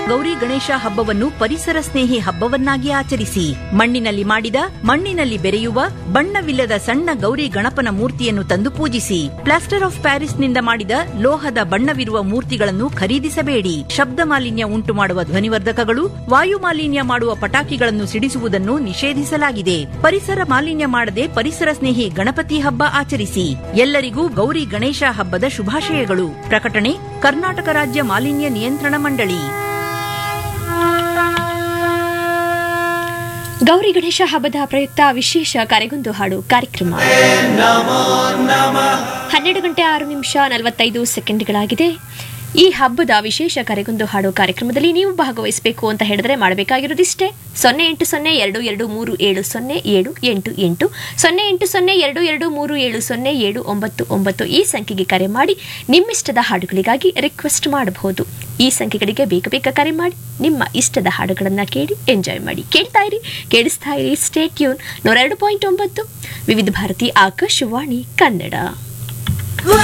ಗೌರಿ ಗಣೇಶ ಹಬ್ಬವನ್ನು ಪರಿಸರ ಸ್ನೇಹಿ ಹಬ್ಬವನ್ನಾಗಿ ಆಚರಿಸಿ ಮಣ್ಣಿನಲ್ಲಿ ಮಾಡಿದ ಮಣ್ಣಿನಲ್ಲಿ ಬೆರೆಯುವ ಬಣ್ಣವಿಲ್ಲದ ಸಣ್ಣ ಗೌರಿ ಗಣಪನ ಮೂರ್ತಿಯನ್ನು ತಂದು ಪೂಜಿಸಿ ಪ್ಲಾಸ್ಟರ್ ಆಫ್ ಪ್ಯಾರಿಸ್ನಿಂದ ಮಾಡಿದ ಲೋಹದ ಬಣ್ಣವಿರುವ ಮೂರ್ತಿಗಳನ್ನು ಖರೀದಿಸಬೇಡಿ ಶಬ್ದ ಮಾಲಿನ್ಯ ಉಂಟು ಮಾಡುವ ಧ್ವನಿವರ್ಧಕಗಳು ವಾಯು ಮಾಲಿನ್ಯ ಮಾಡುವ ಪಟಾಕಿಗಳನ್ನು ಸಿಡಿಸುವುದನ್ನು ನಿಷೇಧಿಸಲಾಗಿದೆ ಪರಿಸರ ಮಾಲಿನ್ಯ ಮಾಡದೆ ಪರಿಸರ ಸ್ನೇಹಿ ಗಣಪತಿ ಹಬ್ಬ ಆಚರಿಸಿ ಎಲ್ಲರಿಗೂ ಗೌರಿ ಗಣೇಶ ಹಬ್ಬದ ಶುಭಾಶಯಗಳು ಪ್ರಕಟಣೆ ಕರ್ನಾಟಕ ರಾಜ್ಯ ಮಾಲಿನ್ಯ ನಿಯಂತ್ರಣ ಮಂಡಳಿ ಗೌರಿ ಗಣೇಶ ಹಬ್ಬದ ಪ್ರಯುಕ್ತ ವಿಶೇಷ ಕರೆಗೊಂದು ಹಾಡು ಕಾರ್ಯಕ್ರಮ ಹನ್ನೆರಡು ಗಂಟೆ ಆರು ನಿಮಿಷ ನಲವತ್ತೈದು ಸೆಕೆಂಡ್ಗಳಾಗಿದೆ ಈ ಹಬ್ಬದ ವಿಶೇಷ ಕರೆಗೊಂದು ಹಾಡು ಕಾರ್ಯಕ್ರಮದಲ್ಲಿ ನೀವು ಭಾಗವಹಿಸಬೇಕು ಅಂತ ಹೇಳಿದ್ರೆ ಮಾಡಬೇಕಾಗಿರೋದಿಷ್ಟೇ ಸೊನ್ನೆ ಎಂಟು ಸೊನ್ನೆ ಎರಡು ಎರಡು ಮೂರು ಏಳು ಸೊನ್ನೆ ಏಳು ಎಂಟು ಎಂಟು ಸೊನ್ನೆ ಎಂಟು ಸೊನ್ನೆ ಎರಡು ಎರಡು ಮೂರು ಏಳು ಸೊನ್ನೆ ಏಳು ಒಂಬತ್ತು ಒಂಬತ್ತು ಈ ಸಂಖ್ಯೆಗೆ ಕರೆ ಮಾಡಿ ನಿಮ್ಮಿಷ್ಟದ ಹಾಡುಗಳಿಗಾಗಿ ರಿಕ್ವೆಸ್ಟ್ ಮಾಡಬಹುದು ಈ ಸಂಖ್ಯೆಗಳಿಗೆ ಬೇಗ ಬೇಗ ಕರೆ ಮಾಡಿ ನಿಮ್ಮ ಇಷ್ಟದ ಹಾಡುಗಳನ್ನು ಕೇಳಿ ಎಂಜಾಯ್ ಮಾಡಿ ಕೇಳ್ತಾ ಇರಿ ಕೇಳಿಸ್ತಾ ಇರಿ ಸ್ಟೇ ಟ್ಯೂನ್ ನೂರ ಎರಡು ಪಾಯಿಂಟ್ ಒಂಬತ್ತು ವಿವಿಧ ಭಾರತಿ ಆಕಾಶವಾಣಿ ಕನ್ನಡ